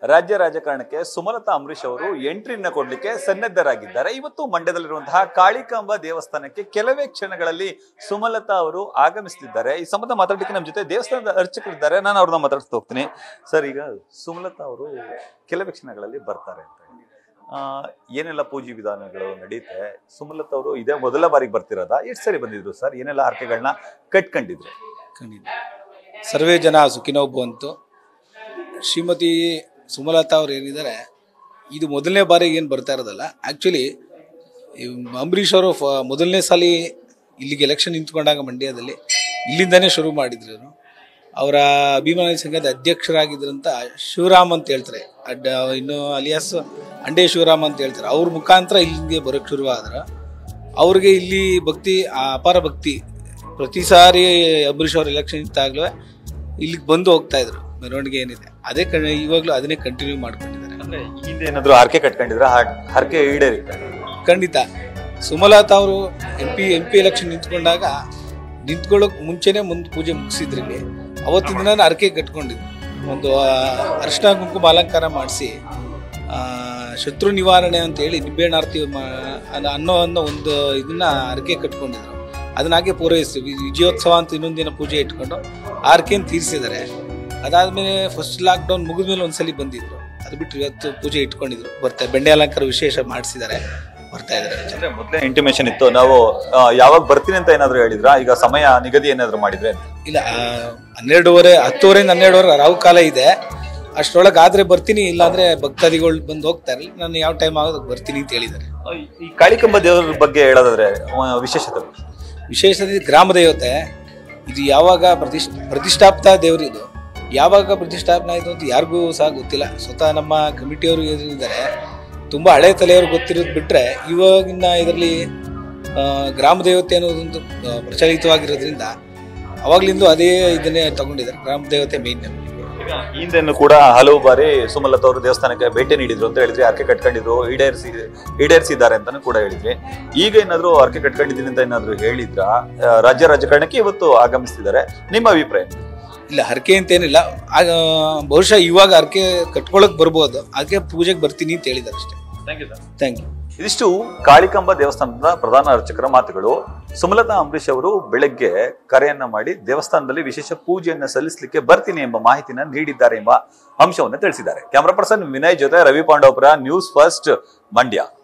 ರಾಜ್ಯ ರಾಜಕಾರಣಕ್ಕೆ ಸುಮಲತಾ ಅಂಬರೀಶ್ ಅವರು ಎಂಟ್ರಿನ ಕೊಡ್ಲಿಕ್ಕೆ ಸನ್ನದ್ಧರಾಗಿದ್ದಾರೆ ಇವತ್ತು ಮಂಡ್ಯದಲ್ಲಿರುವಂತಹ ಕಾಳಿಕಾಂಬ ದೇವಸ್ಥಾನಕ್ಕೆ ಕೆಲವೇ ಕ್ಷಣಗಳಲ್ಲಿ ಸುಮಲತಾ ಅವರು ಆಗಮಿಸುತ್ತಿದ್ದಾರೆ ಈ ಸಂಬಂಧ ಮಾತಾಡಲಿಕ್ಕೆ ನಮ್ಮ ಜೊತೆ ದೇವಸ್ಥಾನದ ಅರ್ಚಕರಿದ್ದಾರೆ ನಾನು ಅವ್ರನ್ನ ಮಾತಾಡ್ತಾ ಹೋಗ್ತೀನಿ ಸರ್ ಈಗ ಸುಮಲತಾ ಅವರು ಕೆಲವೇ ಕ್ಷಣಗಳಲ್ಲಿ ಬರ್ತಾರೆ ಅಂತ ಆ, ಏನೆಲ್ಲ ಪೂಜೆ ವಿಧಾನಗಳು ನಡೀತೆ ಸುಮಲತಾ ಅವರು ಇದೇ ಮೊದಲ ಬಾರಿಗೆ ಬರ್ತಿರೋದಾ ಎಷ್ಟು ಸರಿ ಬಂದಿದ್ರು ಸರ್ ಏನೆಲ್ಲ ಆರ್ಕೆಗಳನ್ನ ಕಟ್ಕೊಂಡಿದ್ರು ಖಂಡಿತ ಸರ್ವೇ ಜನ ಸುಖಿನೋ ಬಂತು ಶ್ರೀಮತಿ ಸುಮಲತಾ ಅವ್ರು ಏನಿದ್ದಾರೆ ಇದು ಮೊದಲನೇ ಬಾರಿಗೆ ಏನು ಬರ್ತಾ ಇರೋದಲ್ಲ ಆ್ಯಕ್ಚುಲಿ ಅಂಬರೀಷ್ ಅವರು ಫ ಮೊದಲನೇ ಸಲ ಇಲ್ಲಿಗೆ ಎಲೆಕ್ಷನ್ ನಿಂತ್ಕೊಂಡಾಗ ಮಂಡ್ಯದಲ್ಲಿ ಇಲ್ಲಿಂದನೇ ಶುರು ಮಾಡಿದ್ರು ಇವ್ರು. ಅವರ ಅಭಿಮಾನಿ ಸಂಘದ ಅಧ್ಯಕ್ಷರಾಗಿದ್ರಂತ ಶಿವರಾಮ್ ಅಂತ ಹೇಳ್ತಾರೆ ಅಡ್ಡ ಇನ್ನು ಅಲಿಯಾಸ್ ಅಂಡೇ ಶಿವರಾಮ್ ಅಂತ ಹೇಳ್ತಾರೆ ಅವ್ರ ಮುಖಾಂತರ ಇಲ್ಲಿಗೆ ಬರೋಕ್ಕೆ ಶುರುವಾದ್ರೆ ಅವ್ರಿಗೆ ಇಲ್ಲಿ ಭಕ್ತಿ ಆ ಅಪಾರ ಭಕ್ತಿ ಪ್ರತಿ ಸಾರಿ ಅಂಬರೀಷ್ ಅವ್ರ ಎಲೆಕ್ಷನ್ ಇದ್ದಾಗಲೂ ಇಲ್ಲಿಗೆ ಬಂದು ಹೋಗ್ತಾ ಇದ್ರು ಮೆರವಣಿಗೆ ಏನಿದೆ ಅದೇ ಕಣ್ ಇವಾಗಲೂ ಅದನ್ನೇ ಕಂಟಿನ್ಯೂ ಮಾಡ್ಕೊಂಡಿದ್ದಾರೆ ಅಂದ್ರೆ ಹಿಂದೆ ಏನಾದ್ರು ಹರಕೆ ಕಟ್ಕೊಂಡಿದ್ರ ಹರಕೆ ಈಡೇರಿತ್ತ ಖಂಡಿತ ಸುಮಲತಾ ಅವರು M P M P election ನಿಂತ್ಕೊಂಡಾಗ ನಿಂತ್ಕೊಳ್ಳೋಕೆ ಮುಂಚೆನೆ ಮುಂದೆ ಪೂಜೆ ಮುಗಿಸಿದ್ರು ಇಲ್ಲಿ ಅವತ್ತಿನ ದಿನ ಅರಕೆ ಕಟ್ಕೊಂಡಿದ್ರು ಒಂದು ಆ, ಅರಿಶಿನ ಕುಂಕುಮ ಅಲಂಕಾರ ಮಾಡಿಸಿ ಶತ್ರು ನಿವಾರಣೆ ಅಂತ ಹೇಳಿ ನಿಂಬೆಹಣ್ಣಾರ್ತಿ ಅನ್ನೋ ಅನ್ನೋ ಒಂದು ಇದನ್ನ ಅರಕೆ ಕಟ್ಕೊಂಡಿದ್ರು ಅದನ್ನ ಹಾಗೆ ಪೂರೈಸ್ತೀವಿ ವಿಜಯೋತ್ಸವ ಅಂತ ಇನ್ನೊಂದು ದಿನ ಪೂಜೆ ಇಟ್ಕೊಂಡು ಆ ಅರಕೆಯನ್ನು ತೀರಿಸಿದ್ದಾರೆ ಅದಾದ್ಮೇಲೆ ಫಸ್ಟ್ ಲಾಕ್ಡೌನ್ ಮುಗಿದ್ಮೇಲೆ ಒಂದ್ಸಲಿ ಬಂದಿದ್ರು ಅದು ಬಿಟ್ಟು ಇವತ್ತು ಪೂಜೆ ಇಟ್ಕೊಂಡಿದ್ರು ಬರ್ತಾರೆ ಬೆಂಡೆ ಅಲಂಕಾರ ವಿಶೇಷ ಮಾಡಿಸಿದ್ದಾರೆ ಬರ್ತಾ ಇದ್ದಾರೆ ಅಂದ್ರೆ ಮೊದಲೇ ಇಂಟಿಮೇಶನ್ ಇತ್ತು ನಾವು ಆ, ಯಾವಾಗ ಬರ್ತೀನಿ ಅಂತ ಏನಾದ್ರು ಹೇಳಿದ್ರ ಈಗ ಸಮಯ ನಿಗದಿ ಏನಾದ್ರು ಮಾಡಿದ್ರೆ ಅಂತ ಇಲ್ಲ ಆ, ಹನ್ನೆರಡೂವರೆ ಹತ್ತುವರೆಯಿಂದ ಹನ್ನೆರಡುವರೆ ರಾವು ಕಾಲ ಇದೆ ಅಷ್ಟರೊಳಗೆ ಆದ್ರೆ ಬರ್ತೀನಿ ಇಲ್ಲಾಂದ್ರೆ ಭಕ್ತಾದಿಗಳು ಬಂದು ಹೋಗ್ತಾರೆ ನಾನು ಯಾವ ಟೈಮ್ ಆಗೋದಕ್ಕೆ ಬರ್ತೀನಿ ಅಂತ ಹೇಳಿದ್ದಾರೆ ಈ ಕಾಳಿಕಂಬ ದೇವರ ಬಗ್ಗೆ ಹೇಳೋದಾದ್ರೆ ಆ, ವಿಶೇಷತೆ ವಿಶೇಷತೆ ಗ್ರಾಮ ದೇವತೆ ಇದು ಯಾವಾಗ ಪ್ರತಿಷ್ಠ ಪ್ರತಿಷ್ಠಾಪಿತ ದೇವರು ಇದು ಯಾವಾಗ ಪ್ರತಿಷ್ಠಾಪನೆ ಆಯಿತು ಅಂತ ಯಾರಿಗೂ ಸಹ ಗೊತ್ತಿಲ್ಲ ಸ್ವತಃ ನಮ್ಮ ಕಮಿಟಿಯವರು ಇದ್ದಾರೆ ತುಂಬ ಹಳೆ ತಲೆಯವರು ಗೊತ್ತಿರೋದು ಬಿಟ್ಟರೆ ಇವಾಗಿನ ಇದರಲ್ಲಿ ಗ್ರಾಮ ದೇವತೆ ಅನ್ನೋದೊಂದು ಆ, ಪ್ರಚಲಿತವಾಗಿರೋದ್ರಿಂದ ಅವಾಗ್ಲಿಂದ ಅದೇ ಇದನ್ನೇ ತಗೊಂಡಿದ್ದಾರೆ ಗ್ರಾಮ ದೇವತೆ ಮೇನ್ ಈಗ ಹಿಂದೆನೂ ಕೂಡ ಹಲವು ಬಾರಿ ಸುಮಲತಾ ಅವರು ದೇವಸ್ಥಾನಕ್ಕೆ ಭೇಟಿ ನೀಡಿದ್ರು ಅಂತ ಹೇಳಿದ್ರಿ ಅರ್ಕೆ ಕಟ್ಕೊಂಡಿದ್ರು ಈಡೇರಿಸಿ ಈಡೇರಿಸಿದ್ದಾರೆ ಅಂತಾನು ಕೂಡ ಹೇಳಿದ್ರಿ ಈಗ ಏನಾದ್ರು ಅರ್ಕೆ ಕಟ್ಕೊಂಡಿದ್ದೀನಿ ಅಂತ ಏನಾದ್ರು ಹೇಳಿದ್ರ ಆ, ರಾಜ್ಯ ರಾಜಕಾರಣಕ್ಕೆ ಇವತ್ತು ಆಗಮಿಸ್ತಿದ್ದಾರೆ ನಿಮ್ಮ ಅಭಿಪ್ರಾಯ ಇಲ್ಲ ಹರಕೆ ಅಂತೇನಿಲ್ಲ ಆಗ ಬಹುಶಃ ಇವಾಗ ಹರಕೆ ಕಟ್ಕೊಳಕ್ ಬರ್ಬೋದು ಅದಕ್ಕೆ ಪೂಜೆಗೆ ಬರ್ತೀನಿ ಅಂತ ಹೇಳಿದ್ದಾರೆ ಅಷ್ಟೇ ಥ್ಯಾಂಕ್ ಯು ಇದಿಷ್ಟು ಕಾಳಿಕಾಂಬ ದೇವಸ್ಥಾನದ ಪ್ರಧಾನ ಅರ್ಚಕರ ಮಾತುಗಳು ಸುಮಲತಾ ಅಂಬರೀಶ್ ಅವರು ಬೆಳಗ್ಗೆ ಕರೆಯನ್ನ ಮಾಡಿ ದೇವಸ್ಥಾನದಲ್ಲಿ ವಿಶೇಷ ಪೂಜೆಯನ್ನ ಸಲ್ಲಿಸಲಿಕ್ಕೆ ಬರ್ತೀನಿ ಎಂಬ ಮಾಹಿತಿನ ನೀಡಿದ್ದಾರೆ ಎಂಬ ಅಂಶವನ್ನು ತಿಳಿಸಿದ್ದಾರೆ ಕ್ಯಾಮರಾ ಪರ್ಸನ್ ವಿನಯ್ ಜೊತೆ ರವಿ ಪಾಂಡವಪುರ ನ್ಯೂಸ್ ಫಸ್ಟ್ ಮಂಡ್ಯ